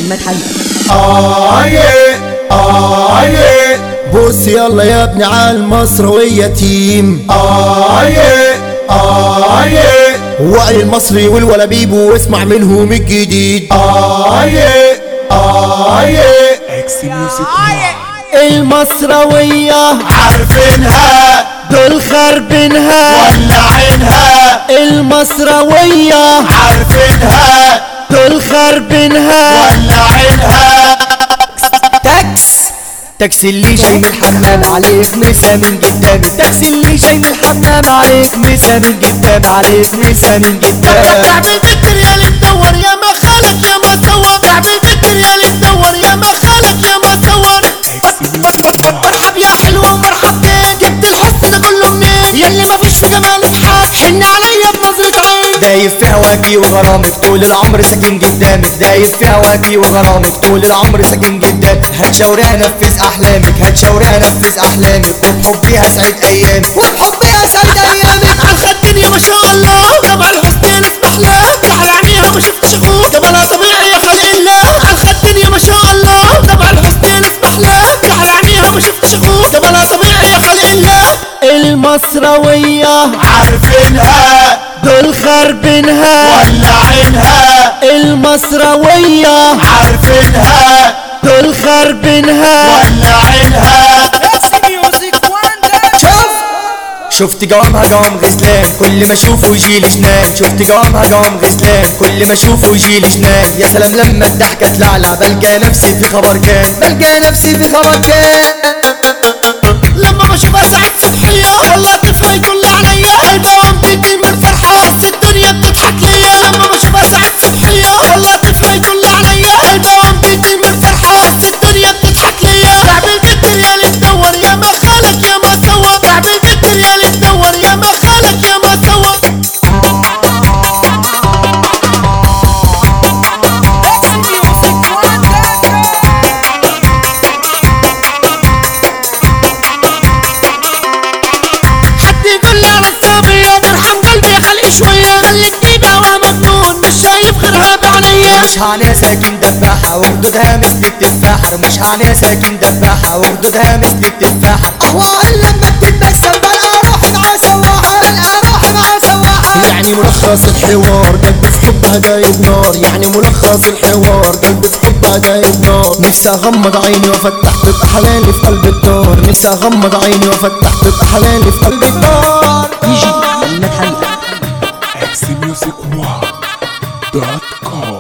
محمد حمد آيه آيه بص يلا يا ابني على المصروية تيم آيه آيه وعي المصري والولبيب واسمع منهم الجديد آيه آيه المصروية عارفينها دول خربينها ولعينها المصروية عارفينها دول خربينها ولعينها تاكس تاكسي اللي جاي من الحمام عليك مسا من قدام تاكسي اللي جاي من الحمام عليك مسا من قدام عليك مسا من قدام تعب الفكر يا اللي تدور يا ما خالك يا ما سوى تعب الفكر يا اللي تدور يا ما خالك يا ما سوى مرحب يا حلوة مرحبتين جبت الحس ده كله منين يلي ما فيش في جمالك حق حن عليا بنظرة عين دايب في هواكي وغرامك طول العمر ساكن قدامك دايب في هواكي وغرامك طول العمر ساكن قدامك هتشاوري انفذ احلامك هتشاوري انفذ احلامك وبحبي هسعد ايامك وبحبي هسعد ايامك عالخدين يا ما شاء الله طبع الحسين اسمح له على عينيها ما شفتش اخوك جمالها طبيعي يا خلق الله عالخدين يا ما شاء الله طبع الحسين اسمح له على عينيها ما شفتش اخوك جمالها طبيعي يا خلق الله المصروية عارفينها دول خربينها ولعينها المصروية عارفينها دول خربينها ولعينها شوف شفت جوامها جوام غسلان كل ما اشوفه يجيلي جنان شفت جوامها جوام غسلان كل ما اشوفه يجيلي جنان يا سلام لما الضحكه تلعلع بلقى نفسي في خبر كان بلقى نفسي في خبر كان لما بشوفها ساعات صبحية والله طفلة يقول عليا قلبي قام بيجي من الفرحة بس الدنيا بتضحك ليا لما بشوفها ساعات صبحية والله طفلة يقول عليا قلبي قام بيجي من الفرحة بس الدنيا بتضحك ليا تعب الفكر يا اللي تدور يا ما خالك يا ما سوى تعب الفكر يا اللي تدور يا ما خالك يا ما سوى حد يقول لي على الصبية ترحم قلبي خلي شوية خلتني بهوى مجنون مش شايف غيرها بعينيا مش هعنى ساكن دباحة وخدودها مثل التفاحة مش هعنى ساكن دباحة وخدودها مثل التفاحة قهوة لما بتتبسم بلقى روحي مع سواحة بلقى روحي مع سواحة يعني ملخص الحوار قلبي في حبها جايب نار يعني ملخص الحوار قلبي في حبها جايب نار نفسي اغمض عيني وافتح تبقى حلالي في قلب الدار نفسي اغمض عيني وافتح تبقى حلالي في قلب الدار دي جي محمد حمد xmusicone.com